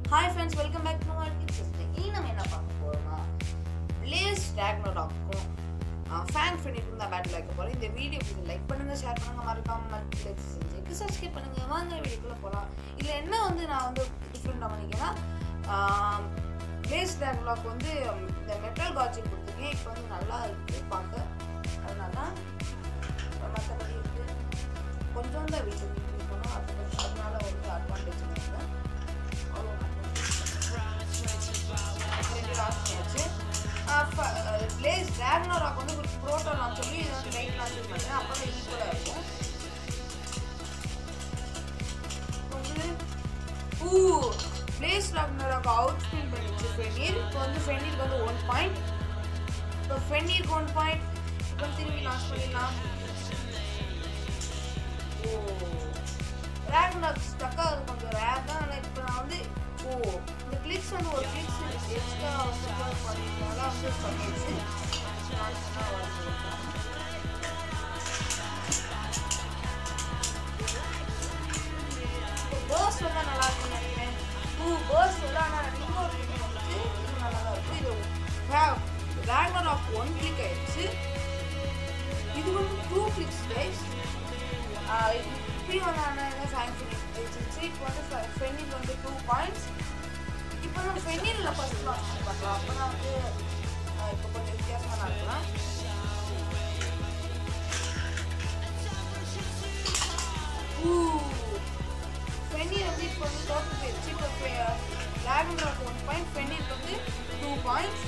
Hi friends welcome back to my kids இனி நம்ம என்ன பார்க்க போறோம்னா லேஸ் டேக்னோடாக்கும் ஃபேன் ஃப்ரெண்ட் தான் பேட்டில் வைக்க போகிறோம் இந்த வீடியோ கொஞ்சம் லைக் பண்ணுங்க ஷேர் பண்ணுங்க மறக்காம மல்டிப்ளெக்ஸ் செஞ்சு சப்ஸ்கிரைப் பண்ணுங்க வாங்க வீடியோக்குள்ள போகலாம் இதில் என்ன வந்து நான் வந்து டிஃப்ரெண்டாக பண்ணிக்கேன்னா லேஸ் டேக்லாக் வந்து இந்த மெட்டல் காட்சிங் கொடுத்துருக்கேன் இப்போ வந்து நல்லா இருக்குது பார்க்க அதனால தான் மற்றபடி இருக்குது கொஞ்சம் தான் வீடியோ இருக்கணும் அது அதனால வந்து அட்வான்டேஜ் இல்லை அவ்வளோ பிளேஸ் டிராகனோ ராக் வந்து ஒரு ப்ரோட்டோ லான்ச் சொல்லி இது வந்து லைட் லான்ச் பண்ணேன் அப்போ தான் யூஸ்ஃபுல்லாக இருக்கும் வந்து ஊ பிளேஸ் டிராகனோ ராக் அவுட் ஸ்பின் பண்ணிச்சு ஃபெனீர் இப்போ வந்து ஃபெனீருக்கு வந்து ஒன் பாயிண்ட் இப்போ ஃபெனீருக்கு ஒன் பாயிண்ட் இப்போ திரும்பி லான்ச் பண்ணிடலாம் ஓ ரேக்னாக் ஸ்டக் ஆகுது கொஞ்சம் ரேர் தான் ஆனால் இப்போ நான் வந்து ஓ இந்த கிளிக்ஸ் வந்து ஒரு கிளிக்ஸ் எக்ஸ்ட்ரா வந்து பண்ணிருந்தால வந்து பண்ணிடுச்சு பேர்ஸ் வந்து நல்லா இருக்குன்னு நினைக்கிறேன் டூ பேர்ஸ் வந்து ஆனால் இன்னொரு கிளிக் வந்துச்சு இது நல்லா தான் இருக்கும் இது ரேக்னர் ஆஃப் ஒன் கிளிக் ஆயிடுச்சு இது வந்து டூ கிளிக்ஸ் கைஸ் இப்படி வந்து ஆனால் என்ன ஃபேன் வச்சிருச்சு இப்போ வந்து ஃபெனில் வந்து டூ பாயிண்ட்ஸ் இப்போ நம்ம ஃபெனிலில் ஃபர்ஸ்ட் லான்ச் பண்ணலாம் அப்போ தான் வந்து ஆஹ் இப்போ கொஞ்சம் வித்தியாசமாக நடக்கலாம் ஃபெனில் வந்து இப்போ வந்து தோற்று போயிடுச்சு இப்போ லேகன் ராக் ஒன் பாயிண்ட் ஃபெனில் வந்து டூ பாயிண்ட்ஸ்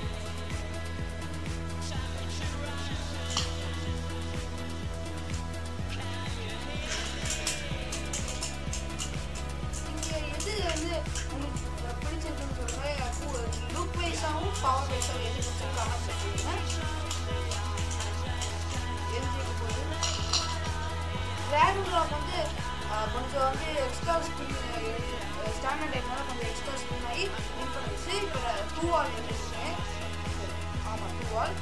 இங்க எது வந்து உங்களுக்கு பிடிச்சிருக்குன்னு சொல்லுங்க லுக் வைஸாகவும் பவர் வைஸாகவும் எது பிடிச்சிருக்கோ கமெண்ட் சொல்லுங்க எது ஜெயிக்க போகுது டிராகன் ராக் வந்து ஆஹ், கொஞ்சம் வந்து எக்ஸ்ட்ரா ஸ்பின் ஸ்டாண்டர்ட் டைம்னால கொஞ்சம் எக்ஸ்ட்ரா ஸ்பின் ஆகி வின் பண்ணிடுச்சு இப்போ டூ ஆல் எடுத்துருக்கேன் ஆமாம் டூ ஆல்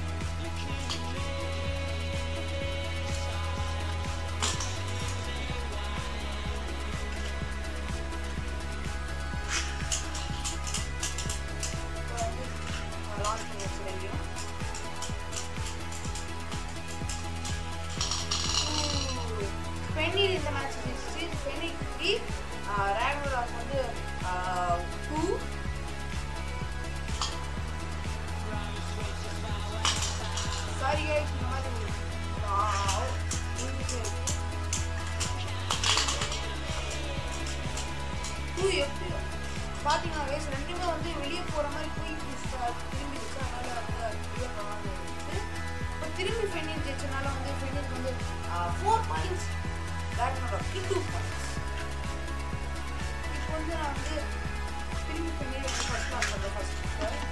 இப்போ வந்து லான்ச் பண்ணி வச்சுருக்கேன் பென்னி இந்த மேட்ச் ஜெயிச்சிச்சு பென்னி த்ரீ ரேக்னராக் வந்து டூ சாரி கைஸ் இந்த மாதிரி Wow. இருந்துச்சு. டூ எப்படி பார்த்தீங்கன்னா கைஸ் ரெண்டுமே வந்து வெளியே போகிற மாதிரி போய் திரும்பிடுச்சு அதனால வந்து வெளியே போகாமல் இருந்துச்சு இப்போ திரும்பி ஃபெனில் ஜெயிச்சனால வந்து ஃபெனில் வந்து ஃபோர் பாயிண்ட்ஸ் ரேக்னராக்கு டூ பாயிண்ட்ஸ் இப்போ வந்து நான் வந்து திரும்பி ஃபெனில் வந்து ஃபர்ஸ்ட் லான்ச் பண்ணுறேன் ஃபர்ஸ்ட்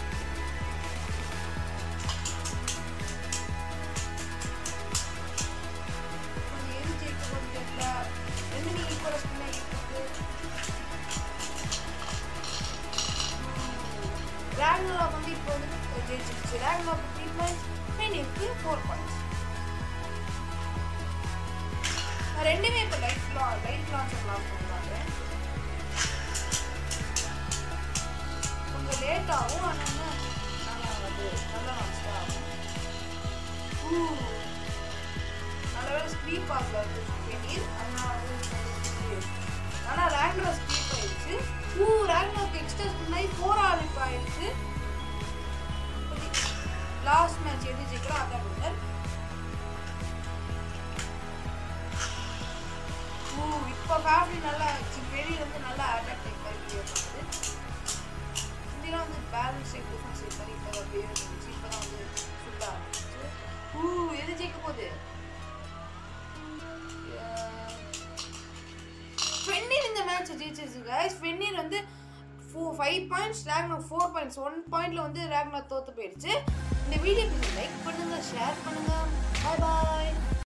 கொஞ்சம் எது ஜெயிக்க போகுது தெரியல ரெண்டுமே ஈக்குவலாக ஸ்பின் ஆகிட்டு ரேக்னராக் வந்து இப்போ வந்து ஜெயிச்சிருச்சு ரேக்னராக் த்ரீ பாயிண்ட்ஸ் ஃபெனிலுக்கு ஃபோர் பாயிண்ட்ஸ் நான் ரெண்டுமே இப்போ லைட் லா லைட் லான்ச் லான்ச் பண்ணுறாங்க கொஞ்சம் லேட் ஆகும் ஆனால் என்ன நல்லா வந்து நல்லா லான்ச் தான் ஆகும் ஊ. நல்ல வேலை ஸ்க்ரீப் ஆகல ஃபெனில் அதனால வந்து ஆனால் ரேக்னராக் ஸ்க்ரீப் ஆயிடுச்சு ஊ ரேக்னராக் எக்ஸ்ட்ரா ஸ்பின் ஆகி ஃபோர் ஆல் இப்போ ஆயிடுச்சு லாஸ்ட் மேட்ச் எது ஜெயிக்கிறோம் அதான் வின்னர் ஓ இப்போ ஃபேமிலி நல்லா ஆச்சு வெளியில வந்து நல்லா அட்டாக் டைப் மாதிரி கிளியர் பண்ணுது இதெல்லாம் வந்து பேலன்ஸ் டைப் டிஃபென்ஸ் டைப் மாதிரி இப்போ அப்படியே இருந்துச்சு இப்போ தான் வந்து ஃபுல்லாக ஆரம்பிச்சு ஊ எது ஜெயிக்க போகுது ஃபென்னீர் இந்த மேட்ச் ஜெயிச்சிருச்சு கைஸ் ஃபென்னீர் வந்து ஃபோர் ஃபைவ் பாயிண்ட்ஸ் ரேக்னா ஃபோர் பாயிண்ட்ஸ் ஒன் பாயிண்ட்ல வந்து ரேக்னா தோத்து போயிடுச்சு இந்த வீடியோ லைக் பண்ணுங்க ஷேர் பண்ணுங்க பாய் பாய்